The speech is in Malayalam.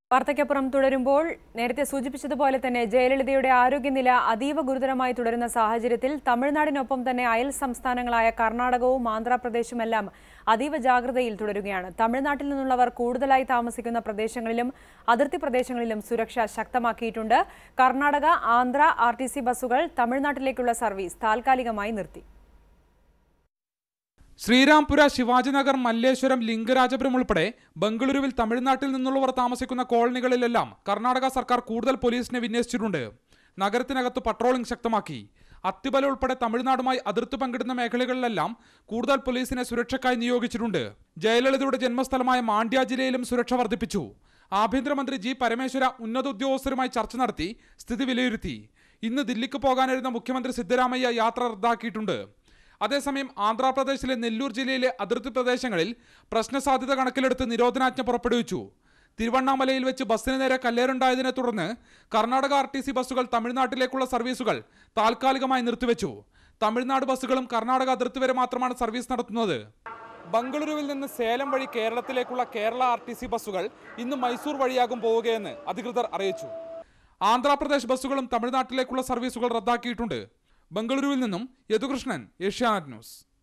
വാർത്തയ്ക്കപ്പുറം തുടരുമ്പോൾ നേരത്തെ സൂചിപ്പിച്ചതുപോലെ തന്നെ ജയലളിതയുടെ ആരോഗ്യനില അതീവ ഗുരുതരമായി തുടരുന്ന സാഹചര്യത്തിൽ തമിഴ്നാടിനൊപ്പം തന്നെ അയൽ സംസ്ഥാനങ്ങളായ കർണാടകവും ആന്ധ്രാപ്രദേശുമെല്ലാം അതീവ ജാഗ്രതയിൽ തുടരുകയാണ് തമിഴ്നാട്ടിൽ നിന്നുള്ളവർ കൂടുതലായി താമസിക്കുന്ന പ്രദേശങ്ങളിലും അതിർത്തി പ്രദേശങ്ങളിലും സുരക്ഷ ശക്തമാക്കിയിട്ടുണ്ട് കർണാടക ആന്ധ്ര ആർ ബസ്സുകൾ തമിഴ്നാട്ടിലേക്കുള്ള സർവീസ് താൽക്കാലികമായി നിർത്തി ശ്രീരാംപുര ശിവാജിനഗർ മല്ലേശ്വരം ലിംഗരാജപുരം ഉൾപ്പെടെ ബംഗളൂരുവിൽ തമിഴ്നാട്ടിൽ നിന്നുള്ളവർ താമസിക്കുന്ന കോളനികളിലെല്ലാം കർണാടക സർക്കാർ കൂടുതൽ പോലീസിനെ വിന്യസിച്ചിട്ടുണ്ട് നഗരത്തിനകത്ത് പട്രോളിംഗ് ശക്തമാക്കി അത്തിബല ഉൾപ്പെടെ തമിഴ്നാടുമായി അതിർത്തി പങ്കിടുന്ന മേഖലകളിലെല്ലാം കൂടുതൽ പോലീസിനെ സുരക്ഷയ്ക്കായി നിയോഗിച്ചിട്ടുണ്ട് ജയലളിതയുടെ ജന്മസ്ഥലമായ മാണ്ഡ്യ ജില്ലയിലും സുരക്ഷ വർദ്ധിപ്പിച്ചു ആഭ്യന്തരമന്ത്രി ജി പരമേശ്വര ഉന്നത ഉദ്യോഗസ്ഥരുമായി ചർച്ച നടത്തി സ്ഥിതി വിലയിരുത്തി ഇന്ന് ദില്ലിക്ക് പോകാനിരുന്ന മുഖ്യമന്ത്രി സിദ്ധരാമയ്യ യാത്ര റദ്ദാക്കിയിട്ടുണ്ട് അതേസമയം ആന്ധ്രാപ്രദേശിലെ നെല്ലൂർ ജില്ലയിലെ അതിർത്തി പ്രദേശങ്ങളിൽ പ്രശ്നസാധ്യത കണക്കിലെടുത്ത് നിരോധനാജ്ഞ പുറപ്പെടുവിച്ചു തിരുവണ്ണാമലയിൽ വെച്ച് ബസ്സിന് നേരെ കല്ലേറുണ്ടായതിനെ തുടർന്ന് കർണാടക ആർ ടി സി ബസ്സുകൾ തമിഴ്നാട്ടിലേക്കുള്ള സർവീസുകൾ താൽക്കാലികമായി നിർത്തിവെച്ചു തമിഴ്നാട് ബസ്സുകളും കർണാടക അതിർത്തി വരെ മാത്രമാണ് സർവീസ് നടത്തുന്നത് ബംഗളൂരുവിൽ നിന്ന് സേലം വഴി കേരളത്തിലേക്കുള്ള കേരള ആർ ടി സി ബസ്സുകൾ ഇന്ന് മൈസൂർ വഴിയാകും പോവുകയെന്ന് അധികൃതർ അറിയിച്ചു ആന്ധ്രാപ്രദേശ് ബസ്സുകളും തമിഴ്നാട്ടിലേക്കുള്ള സർവീസുകൾ റദ്ദാക്കിയിട്ടുണ്ട് ബംഗളൂരുവിൽ നിന്നും യദുകൃഷ്ണൻ ഏഷ്യാനെറ്റ് ന്യൂസ്